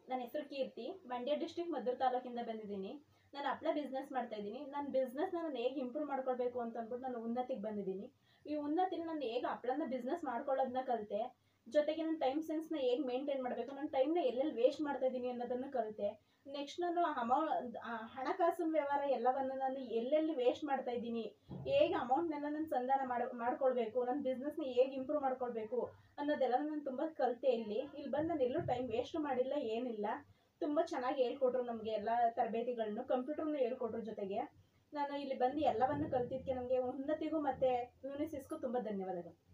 ನನ್ನ ಹೆಸರು ಕೀರ್ತಿ ಮಂಡ್ಯ ಡಿಸ್ಟಿಕ್ ಮದ್ದೂರು ತಾಲೂಕಿಂದ ಬಂದಿದ್ದೀನಿ ನಾನು ಹಪ್ಳ ಬಿಸ್ನೆಸ್ ಮಾಡ್ತಾ ಇದ್ದೀನಿ ನನ್ನ ಬಿಸ್ನೆಸ್ನ ನಾನು ಹೇಗೆ ಇಂಪ್ರೂವ್ ಮಾಡ್ಕೊಳ್ಬೇಕು ಅಂತ ಅಂದ್ಬಿಟ್ಟು ನಾನು ಉನ್ನತಿಗೆ ಬಂದಿದ್ದೀನಿ ಈ ಉನ್ನತಿನ ನಾನು ಹೇಗೆ ಹಪ್ಳನ ಬಿಸ್ನೆಸ್ ಮಾಡ್ಕೊಳ್ಳೋದನ್ನ ಕಲಿತೆ ಜೊತೆಗೆ ನನ್ನ ಟೈಮ್ ಸೆನ್ಸ್ನ ಹೇಗೆ ಮೇಂಟೈನ್ ಮಾಡಬೇಕು ನನ್ನ ಟೈಮ್ನ ಎಲ್ಲೆಲ್ಲಿ ವೇಸ್ಟ್ ಮಾಡ್ತಾ ಇದ್ದೀನಿ ಅನ್ನೋದನ್ನು ಕಲಿತೆ ನೆಕ್ಸ್ಟ್ ನಾನು ಅಮೌ ಹಣಕಾಸಿನ ವ್ಯವಹಾರ ಎಲ್ಲವನ್ನು ನಾನು ಎಲ್ಲೆಲ್ಲಿ ವೇಸ್ಟ್ ಮಾಡ್ತಾ ಇದ್ದೀನಿ ಹೇಗೆ ಅಮೌಂಟ್ನೆಲ್ಲ ನಾನು ಸಂಧಾನ ಮಾಡ್ ಮಾಡ್ಕೊಳ್ಬೇಕು ನನ್ನ ಬಿಸ್ನೆಸ್ನ ಹೇಗೆ ಇಂಪ್ರೂವ್ ಮಾಡ್ಕೊಳ್ಬೇಕು ಅನ್ನೋದೆಲ್ಲ ನಾನು ತುಂಬ ಕಲಿತೆ ಇಲ್ಲಿ ಇಲ್ಲಿ ಬಂದು ನಾನು ಎಲ್ಲೂ ಟೈಮ್ ವೇಸ್ಟ್ ಮಾಡಿಲ್ಲ ಏನಿಲ್ಲ ತುಂಬ ಚೆನ್ನಾಗಿ ಹೇಳ್ಕೊಟ್ರು ನಮಗೆ ಎಲ್ಲ ತರಬೇತಿಗಳನ್ನು ಕಂಪ್ಯೂಟರ್ನು ಹೇಳ್ಕೊಟ್ರು ಜೊತೆಗೆ ನಾನು ಇಲ್ಲಿ ಬಂದು ಎಲ್ಲವನ್ನು ಕಲ್ತಿದ್ದಕ್ಕೆ ನಮಗೆ ಉನ್ನತಿಗೂ ಮತ್ತು ಯೂನಿಸಿಸ್ಗೂ ತುಂಬ ಧನ್ಯವಾದಗಳು